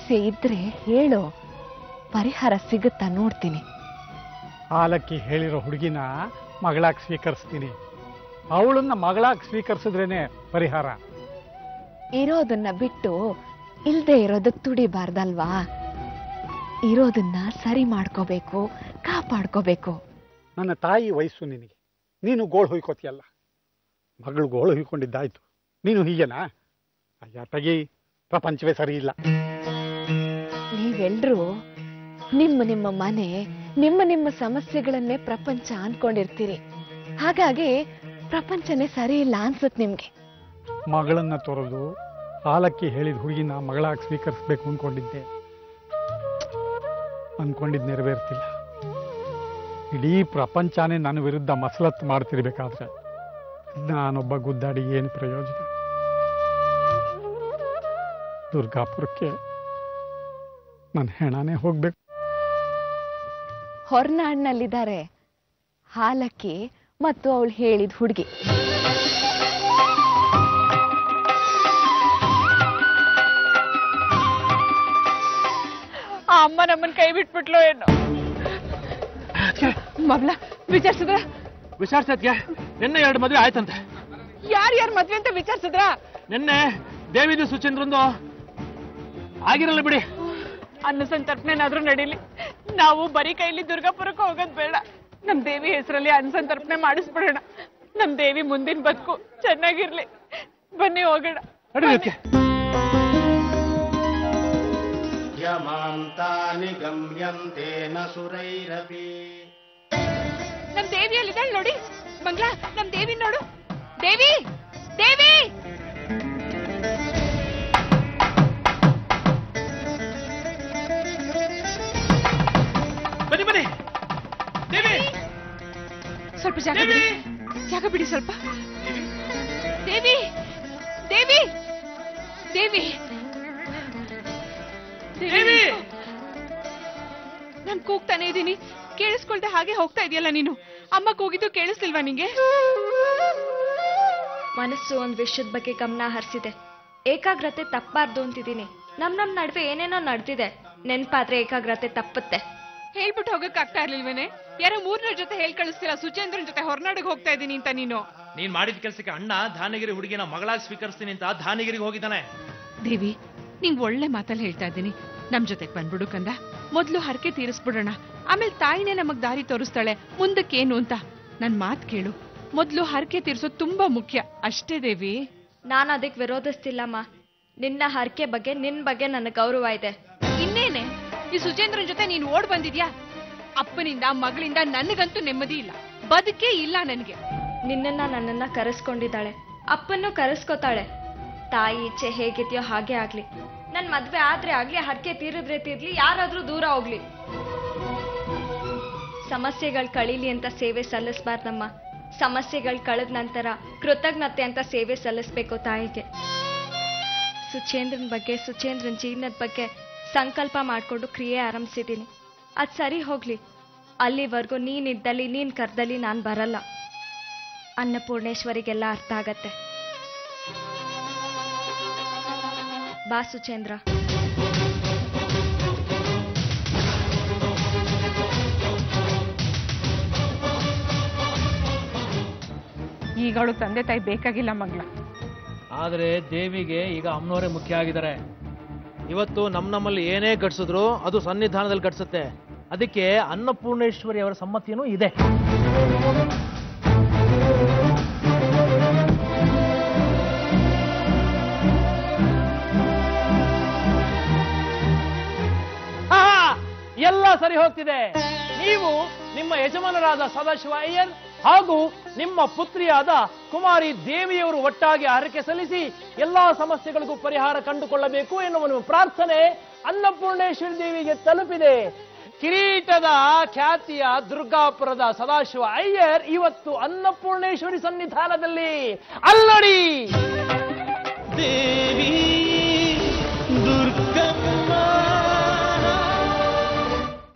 ಸಮಸ್ಯೆ ಇದ್ರೆ ಹೇಳು ಪರಿಹಾರ ಸಿಗುತ್ತಾ ನೋಡ್ತೀನಿ ಹಾಲಕ್ಕಿ ಹೇಳಿರೋ ಹುಡುಗಿನ ಮಗಳಾಗಿ ಸ್ವೀಕರಿಸ್ತೀನಿ ಅವಳನ್ನ ಮಗಳಾಗಿ ಸ್ವೀಕರಿಸಿದ್ರೇನೆ ಪರಿಹಾರ ಇರೋದನ್ನ ಬಿಟ್ಟು ಇಲ್ದೇ ಇರೋದಕ್ ತುಡಿಬಾರ್ದಲ್ವಾ ಇರೋದನ್ನ ಸರಿ ಮಾಡ್ಕೋಬೇಕು ಕಾಪಾಡ್ಕೋಬೇಕು ನನ್ನ ತಾಯಿ ವಯಸ್ಸು ನಿನಗೆ ನೀನು ಗೋಳು ಹೊಯ್ಕೋತಿಯಲ್ಲ ಮಗಳು ಗೋಳು ಹೊಯ್ಕೊಂಡಿದ್ದಾಯ್ತು ನೀನು ಹೀಗೆನಾ ಅಯ್ಯ ತಗಿ ಪ್ರಪಂಚವೇ ಸರಿ ಇಲ್ಲ ನೀವೆಲ್ರೂ ನಿಮ್ಮ ನಿಮ್ಮ ಮನೆ ನಿಮ್ಮ ನಿಮ್ಮ ಸಮಸ್ಯೆಗಳನ್ನೇ ಪ್ರಪಂಚ ಅನ್ಕೊಂಡಿರ್ತೀರಿ ಹಾಗಾಗಿ ಪ್ರಪಂಚನೇ ಸರಿ ಇಲ್ಲ ಅನ್ಸುತ್ತೆ ನಿಮ್ಗೆ ಮಗಳನ್ನ ತೊರೆದು ಹಾಲಕ್ಕಿ ಹೇಳಿದ ಹುಡುಗಿನ ಮಗಳಾಗಿ ಸ್ವೀಕರಿಸ್ಬೇಕು ಅನ್ಕೊಂಡಿದ್ದೆ ಅನ್ಕೊಂಡಿದ್ ನೆರವೇರ್ತಿಲ್ಲ ಇಡೀ ಪ್ರಪಂಚನೇ ನನ್ನ ವಿರುದ್ಧ ಮಸಲತ್ತು ಮಾಡ್ತಿರ್ಬೇಕಾದ್ರೆ ನಾನೊಬ್ಬ ಗುದ್ದಾಡಿ ಏನು ಪ್ರಯೋಜನ ದುರ್ಗಾಪುರಕ್ಕೆ ನನ್ನ ಹೆಣನೇ ಹೋಗ್ಬೇಕು ಹೊರನಾಡಿನಲ್ಲಿದ್ದಾರೆ ಹಾಲಕ್ಕಿ ಮತ್ತು ಅವಳು ಹೇಳಿದ ಹುಡುಗಿ ಆ ಅಮ್ಮ ನಮ್ಮನ್ ಕೈ ಬಿಟ್ಬಿಟ್ಲು ಏನು ಮಗ್ಲ ವಿಚಾರಿಸಿದ್ರ ವಿಚಾರಿಸತ್ಗೆ ನಿನ್ನೆ ಎರಡು ಮದುವೆ ಆಯ್ತಂತೆ ಯಾರ್ ಯಾರ್ ಮದ್ವೆ ಅಂತ ವಿಚಾರಿಸಿದ್ರ ನಿನ್ನೆ ದೇವಿದು ಸುಚಂದ್ರಂದು ಆಗಿರಲ್ಲ ಬಿಡಿ ಅನ್ನ ಸಂತರ್ಪಣೆನಾದ್ರೂ ನಡೀಲಿ ನಾವು ಬರೀ ಕೈಲಿ ದುರ್ಗಾಪುರಕ್ಕೆ ಹೋಗೋದ್ ಬೇಡ ನಮ್ ದೇವಿ ಹೆಸರಲ್ಲಿ ಅನ್ನ ಸಂತರ್ಪಣೆ ಮಾಡಿಸ್ಬಿಡೋಣ ನಮ್ ದೇವಿ ಮುಂದಿನ ಬದುಕು ಚೆನ್ನಾಗಿರ್ಲಿ ಬನ್ನಿ ಹೋಗೋಣ ನಡೀಲಿಕ್ಕೆ ಯಮಾಂತಾನಿ ಗಮ್ಯಂತೆ ನ ಸುರೈರಪಿ ನಮ್ ದೇವಿ ಅಲ್ಲಿದ್ದಾಳೆ ನೋಡಿ ಮಂಗ್ಲ ನಮ್ ದೇವಿ ನೋಡು ದೇವಿ ದೇವಿ ಬನ್ನಿ ಬನ್ನಿ ದೇವಿ ಸ್ವಲ್ಪ ಜಾಗ ಬಿಡಿ ಜಾಗ ಬಿಡಿ ಸ್ವಲ್ಪ ದೇವಿ ದೇವಿ ದೇವಿ ದೇವಿ ನಾನ್ ಕೂಗ್ತಾನೆ ಇದ್ದೀನಿ ಕೇಳಿಸ್ಕೊಳ್ದೆ ಹಾಗೆ ಹೋಗ್ತಾ ಇದೆಯಲ್ಲ ನೀನು ಅಮ್ಮ ಕೂಗಿದ್ದು ಕೇಳಿಸ್ಲಿಲ್ವಾ ನಿಂಗೆ ಮನಸ್ಸು ಒಂದ್ ವಿಷಯದ ಬಗ್ಗೆ ಗಮನ ಹರಿಸಿದೆ ಏಕಾಗ್ರತೆ ತಪ್ಪಾರ್ದು ಅಂತಿದ್ದೀನಿ ನಮ್ ನಮ್ ನಡುವೆ ಏನೇನೋ ನಡೆದಿದೆ ನೆನ್ಪಾದ್ರೆ ಏಕಾಗ್ರತೆ ತಪ್ಪುತ್ತೆ ಹೇಳ್ಬಿಟ್ಟು ಹೋಗಕ್ ಆಗ್ತಾ ಇರ್ಲಿಲ್ವೇನೆ ಯಾರೋ ಮೂರನೇ ಜೊತೆ ಹೇಳ್ ಕಳಿಸ್ತೀರಾ ಸುಚೇಂದ್ರನ್ ಜೊತೆ ಹೊರನಾಡಿಗೆ ಹೋಗ್ತಾ ಇದ್ದೀನಿ ಅಂತ ನೀನು ನೀನ್ ಮಾಡಿದ ಕೆಲಸಕ್ಕೆ ಅಣ್ಣ ಧಾನಗಿರಿ ಹುಡುಗಿನ ಮಗಳಾಗಿ ಸ್ವೀಕರಿಸ್ತೀನಿ ಅಂತ ಧಾನಗಿರಿಗೆ ಹೋಗಿದ್ದಾನೆ ದೇವಿ ನಿಂಗ್ ಒಳ್ಳೆ ಮಾತಲ್ಲಿ ಹೇಳ್ತಾ ಇದ್ದೀನಿ ನಮ್ ಜೊತೆಗ್ ಬಂದ್ಬಿಡು ಕಂದ ಮೊದ್ಲು ಹರಕೆ ತೀರಿಸ್ಬಿಡೋಣ ಆಮೇಲೆ ತಾಯಿನೇ ನಮಗ್ ದಾರಿ ತೋರಿಸ್ತಾಳೆ ಮುಂದಕ್ಕೇನು ಅಂತ ನನ್ ಮಾತ್ ಕೇಳು ಮೊದ್ಲು ಹರಕೆ ತೀರ್ಸೋದು ತುಂಬಾ ಮುಖ್ಯ ಅಷ್ಟೇ ದೇವಿ ನಾನು ಅದಕ್ಕೆ ವಿರೋಧಿಸ್ತಿಲ್ಲಮ್ಮ ನಿನ್ನ ಹರಕೆ ಬಗ್ಗೆ ನಿನ್ ಬಗ್ಗೆ ನನ್ನ ಗೌರವ ಇದೆ ಇನ್ನೇನೆ ಈ ಸುಚೇಂದ್ರನ್ ಜೊತೆ ನೀನ್ ಓಡ್ ಬಂದಿದ್ಯಾ ಅಪ್ಪನಿಂದ ಮಗಳಿಂದ ನನಗಂತೂ ನೆಮ್ಮದಿ ಇಲ್ಲ ಬದುಕೇ ಇಲ್ಲ ನನ್ಗೆ ನಿನ್ನನ್ನ ನನ್ನನ್ನ ಕರೆಸ್ಕೊಂಡಿದ್ದಾಳೆ ಅಪ್ಪನ್ನು ಕರೆಸ್ಕೊತಾಳೆ ತಾಯಿ ಇಚ್ಛೆ ಹೇಗಿದೆಯೋ ಹಾಗೆ ಆಗ್ಲಿ ನನ್ ಮದ್ವೆ ಆದ್ರೆ ಆಗ್ಲಿ ಹರಕೆ ತೀರಿದ್ರೆ ತೀರ್ಲಿ ಯಾರಾದ್ರೂ ದೂರ ಹೋಗ್ಲಿ ಸಮಸ್ಯೆಗಳು ಕಳೀಲಿ ಅಂತ ಸೇವೆ ಸಲ್ಲಿಸ್ಬಾರ್ದಮ್ಮ ಸಮಸ್ಯೆಗಳು ಕಳೆದ ನಂತರ ಕೃತಜ್ಞತೆ ಅಂತ ಸೇವೆ ಸಲ್ಲಿಸ್ಬೇಕು ತಾಯಿಗೆ ಸುಚೇಂದ್ರನ್ ಬಗ್ಗೆ ಸುಚೇಂದ್ರನ್ ಜೀವನದ ಬಗ್ಗೆ ಸಂಕಲ್ಪ ಮಾಡ್ಕೊಂಡು ಕ್ರಿಯೆ ಆರಂಭಿಸಿದ್ದೀನಿ ಅದ್ ಸರಿ ಹೋಗ್ಲಿ ಅಲ್ಲಿವರೆಗೂ ನೀನಿದ್ದಲ್ಲಿ ನೀನ್ ಕರ್ದಲ್ಲಿ ನಾನು ಬರಲ್ಲ ಅನ್ನಪೂರ್ಣೇಶ್ವರಿಗೆಲ್ಲ ಅರ್ಥ ಆಗತ್ತೆ ಬಾ ಸುಚೇಂದ್ರ ಈಗ ಅವಳು ತಂದೆ ತಾಯಿ ಬೇಕಾಗಿಲ್ಲ ಮಗ್ಲ ಆದ್ರೆ ದೇವಿಗೆ ಈಗ ಅಮ್ಮನವರೇ ಮುಖ್ಯ ಆಗಿದ್ದಾರೆ ಇವತ್ತು ನಮ್ ನಮ್ಮಲ್ಲಿ ಏನೇ ಘಟಿಸಿದ್ರು ಅದು ಸನ್ನಿಧಾನದಲ್ಲಿ ಘಟಿಸುತ್ತೆ ಅದಕ್ಕೆ ಅನ್ನಪೂರ್ಣೇಶ್ವರಿ ಅವರ ಸಮ್ಮತಿಯೂ ಇದೆ ಆಹಾ! ಎಲ್ಲ ಸರಿ ಹೋಗ್ತಿದೆ ನೀವು ನಿಮ್ಮ ಯಜಮಾನರಾದ ಸದಾಶಿವ ಅಯ್ಯರ್ ಹಾಗೂ ನಿಮ್ಮ ಪುತ್ರಿಯಾದ ಕುಮಾರಿ ದೇವಿಯವರು ಒಟ್ಟಾಗಿ ಹರಕೆ ಸಲ್ಲಿಸಿ ಎಲ್ಲಾ ಸಮಸ್ಯೆಗಳಿಗೂ ಪರಿಹಾರ ಕಂಡುಕೊಳ್ಳಬೇಕು ಎನ್ನುವ ನಿಮ್ಮ ಪ್ರಾರ್ಥನೆ ಅನ್ನಪೂರ್ಣೇಶ್ವರಿ ದೇವಿಗೆ ತಲುಪಿದೆ ಕಿರೀಟದ ಖ್ಯಾತಿಯ ದುರ್ಗಾಪುರದ ಸದಾಶಿವ ಅಯ್ಯರ್ ಇವತ್ತು ಅನ್ನಪೂರ್ಣೇಶ್ವರಿ ಸನ್ನಿಧಾನದಲ್ಲಿ ಅಲ್ಲಡಿ ದೇವಿ